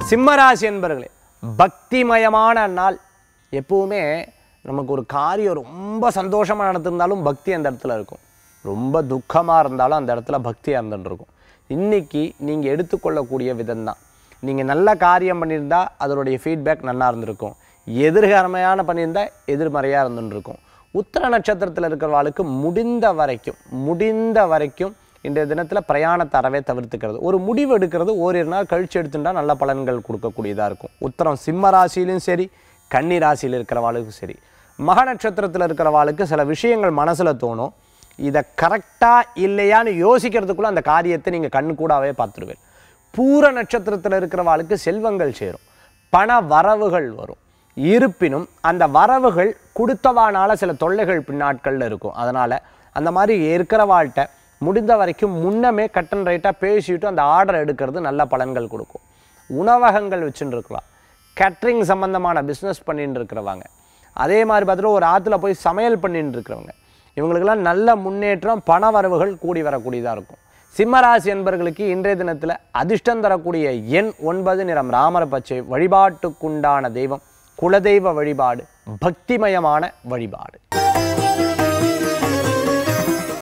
சிம்மராசி என்பர்களே பக்திமயமான நாள் எப்பவுமே நமக்கு ஒரு காரியம் ரொம்ப சந்தோஷமாக நடத்திருந்தாலும் பக்தி அந்த இடத்துல இருக்கும் ரொம்ப துக்கமாக இருந்தாலும் அந்த இடத்துல பக்தியாக இருந்துட்டு இருக்கும் இன்னைக்கு நீங்கள் எடுத்துக்கொள்ளக்கூடிய விதம்தான் நீங்கள் நல்ல காரியம் பண்ணியிருந்தா அதனுடைய ஃபீட்பேக் நல்லா இருந்திருக்கும் எதிர்கரமையான பண்ணியிருந்தா எதிர்மறையாக இருந்துட்டு இருக்கும் உத்தர நட்சத்திரத்தில் இருக்கிறவாளுக்கு முடிந்த வரைக்கும் முடிந்த வரைக்கும் இன்றைய தினத்தில் பிரயாணத்தை அறவே தவிர்த்துக்கிறது ஒரு முடிவு எடுக்கிறது ஓரிரு நாள் கழிச்சு எடுத்துட்டா நல்ல பலன்கள் கொடுக்கக்கூடியதாக இருக்கும் உத்தரம் சிம்ம ராசியிலும் சரி கன்னி ராசியில் இருக்கிறவாளுக்கும் சரி மக நட்சத்திரத்தில் இருக்கிறவாளுக்கு சில விஷயங்கள் மனசில் தோணும் இதை கரெக்டாக இல்லையான்னு யோசிக்கிறதுக்குள்ள அந்த காரியத்தை நீங்கள் கண்ணு கூடாவே பார்த்துருவேன் பூர நட்சத்திரத்தில் இருக்கிறவாளுக்கு செல்வங்கள் சேரும் பண வரவுகள் வரும் இருப்பினும் அந்த வரவுகள் கொடுத்தவானால சில தொல்லைகள் பின்னாட்களில் இருக்கும் அதனால் அந்த மாதிரி இருக்கிறவாள்கிட்ட முடிந்த வரைக்கும் முன்னமே கட்டன் ரைட்டாக பேசிட்டு அந்த ஆர்டர் எடுக்கிறது நல்ல பலன்கள் கொடுக்கும் உணவகங்கள் வச்சுட்டு இருக்கலாம் கேட்ரிங் சம்பந்தமான பிஸ்னஸ் பண்ணிட்டு இருக்கிறவங்க அதே மாதிரி பார்த்துட்டு ஒரு ஆற்றுல போய் சமையல் பண்ணிட்டு இருக்கிறவங்க இவங்களுக்கெல்லாம் நல்ல முன்னேற்றம் பண வரவுகள் கூடி வரக்கூடியதாக இருக்கும் சிம்மராசி என்பர்களுக்கு இன்றைய தினத்தில் அதிர்ஷ்டம் தரக்கூடிய எண் ஒன்பது நிறம் ராமர பச்சை வழிபாட்டுக்குண்டான தெய்வம் குலதெய்வ வழிபாடு பக்திமயமான வழிபாடு